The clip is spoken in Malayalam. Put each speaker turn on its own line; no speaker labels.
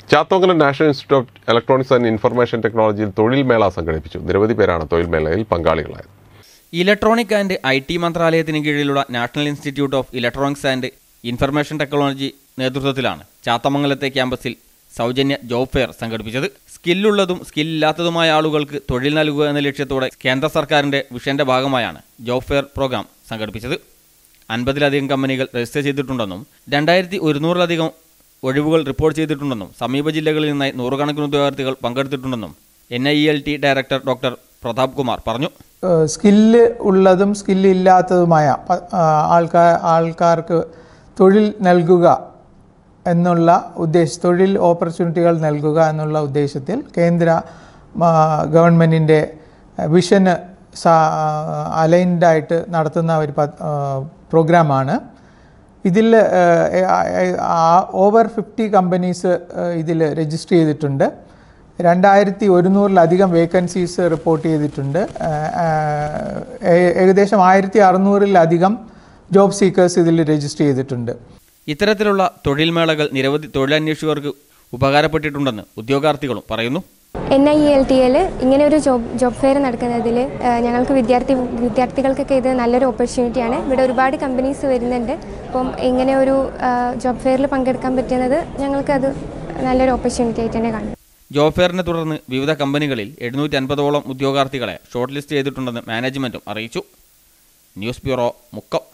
ചാത്തോങ്കലം national institute of electronics and information ടെക്നോളജിയിൽ തൊഴിൽ മേള സംഘടിപ്പിച്ചു നിരവധി പേരാണ് തൊഴിൽ മേളയിൽ പങ്കാളികളായത്
ഇലക്ട്രോണിക് ആൻഡ് ഐ ടി മന്ത്രാലയത്തിന് കീഴിലുള്ള national institute of electronics and information technology നേതൃത്വത്തിലാണ് ചാത്തമംഗലത്തെ ക്യാമ്പസിൽ സൗജന്യ ജോബ് ഫെയർ സംഘടിപ്പിച്ചത് സ്കില്ലുള്ളതും സ്കില്ലില്ലാത്തതുമായ ആളുകൾക്ക് തൊഴിൽ നൽകുക എന്ന ലക്ഷ്യത്തോടെ കേന്ദ്ര സർക്കാരിന്റെ വിഷന്റെ ഭാഗമായാണ് ജോബ് ഫെയർ പ്രോഗ്രാം സംഘടിപ്പിച്ചത് അൻപതിലധികം കമ്പനികൾ രജിസ്റ്റർ ചെയ്തിട്ടുണ്ടെന്നും രണ്ടായിരത്തി ഒരുന്നൂറിലധികം ഒഴിവുകൾ റിപ്പോർട്ട് ചെയ്തിട്ടുണ്ടെന്നും സമീപ ജില്ലകളിൽ നിന്നായി നൂറുകണക്കിന് ഉദ്യോഗാർത്ഥികൾ പങ്കെടുത്തിട്ടുണ്ടെന്നും N I L T director doctor Pratap Kumar പറഞ്ഞു
ഏഹ് സ്കില്ല് ഉള്ളതും സ്കില്ല് ഇല്ലാത്തതുമായ പ- ആ, ആൾക്കാർ ആൾക്കാർക്ക് തൊഴിൽ നൽകുക എന്നുള്ള ഉദ്ദേശ തൊഴിൽ ഓപ്പർച്യൂണിറ്റികൾ നൽകുക എന്നുള്ള ഉദ്ദേശത്തിൽ കേന്ദ്ര ഗവൺമെൻറ്റിൻ്റെ വിഷന് അലൈൻഡായിട്ട് നടത്തുന്ന ഒരു പ- ആ, പ്രോഗ്രാമാണ് ഇതിൽ ഓവർ ഫിഫ്റ്റി കമ്പനീസ് ഇതിൽ രജിസ്റ്റർ ചെയ്തിട്ടുണ്ട് രണ്ടായിരത്തി ഒരുന്നൂറിലധികം വേക്കൻസീസ് റിപ്പോർട്ട് ചെയ്തിട്ടുണ്ട് ആ, ഏ- ഏകദേശം ആയിരത്തി അറുന്നൂറിലധികം ജോബ് സീക്കേഴ്സ് ഇതിൽ രജിസ്റ്റർ ചെയ്തിട്ടുണ്ട്
ഇത്തരത്തിലുള്ള തൊഴിൽ മേളകൾ നിരവധി തൊഴിലന്വേഷകർക്ക് ഉപകാരപ്പെട്ടിട്ടുണ്ടെന്ന് ഉദ്യോഗാർത്ഥികളും പറയുന്നു
N I L T L ഇങ്ങനെ ഒരു ജോബ് ജോബ് ഫെയർ നടക്കുന്നതിൽ ഞങ്ങൾക്ക് വിദ്യാർത്ഥി വിദ്യാർത്ഥികൾക്കൊക്കെ ഇത് നല്ലൊരു ഓപ്പർച്യൂണിറ്റിയാണ് ഇവിടെ ഒരുപാട് കമ്പനീസ് വരുന്നുണ്ട് അപ്പം ഇങ്ങനെ ഒരു ജോബ് ഫെയറിൽ പങ്കെടുക്കാൻ പറ്റുന്നത് ഞങ്ങൾക്ക് അത് നല്ലൊരു ഓപ്പർച്യൂണിറ്റി ആയിട്ട് തന്നെ കാണുന്നു
ജോബ് ഫെയറിനെ തുടർന്ന് വിവിധ കമ്പനികളിൽ എഴുന്നൂറ്റി അൻപതോളം ഉദ്യോഗാർത്ഥികളെ ഷോർട്ട് ലിസ്റ്റ് ചെയ്തിട്ടുണ്ടെന്ന് മാനേജ്മെന്റും അറിയിച്ചു ന്യൂസ് ബ്യൂറോ മുക്കം